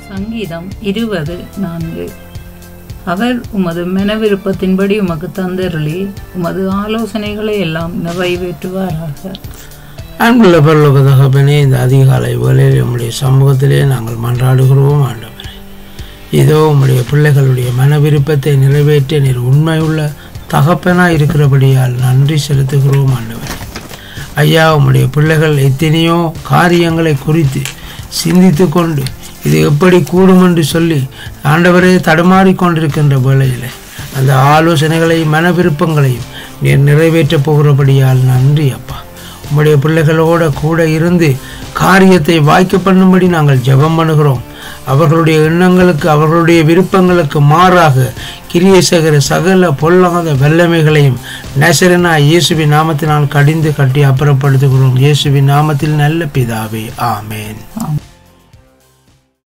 சங்கீதம் இருபது நான்கு அவர் உமது மனவிருப்பத்தின்படி உமக்கு தந்தருளி உமது ஆலோசனைகளை எல்லாம் நிறைவேற்றுவாராக அன்புள்ள பரலோக தகப்பனே இந்த அதிகாலை வேளையில் உம்முடைய சமூகத்திலே நாங்கள் மன்றாடுகிறோம் ஆண்டவரே இதோ உம்முடைய பிள்ளைகளுடைய மன விருப்பத்தை நிறைவேற்ற நீர் உண்மையுள்ள தகப்பனாய் இருக்கிறபடியால் நன்றி செலுத்துகிறோம் ஆண்டவரே ஐயா உம்முடைய பிள்ளைகள் எத்தனையோ காரியங்களை குறித்து சிந்தித்து கொண்டு இது எப்படி கூடும் என்று சொல்லி ஆண்டவரே தடுமாறிக் கொண்டிருக்கின்ற வேளையிலே அந்த ஆலோசனைகளையும் மன விருப்பங்களையும் நீர் நிறைவேற்றப் போகிறபடியால் நன்றி அப்பா உம்முடைய பிள்ளைகளோட கூட இருந்து காரியத்தை வாய்க்க பண்ணும்படி நாங்கள் ஜெபம் பண்ணுகிறோம் அவர்களுடைய எண்ணங்களுக்கு அவர்களுடைய விருப்பங்களுக்கு மாறாக கிரியேசகர சகல பொல்லாத வல்லமைகளையும் நசரனா இயேசுவின் நாமத்தினால் கடிந்து கட்டி அப்புறப்படுத்துகிறோம் இயேசுவின் நாமத்தில் நல்ல பிதாவே ஆமேன் ஆம்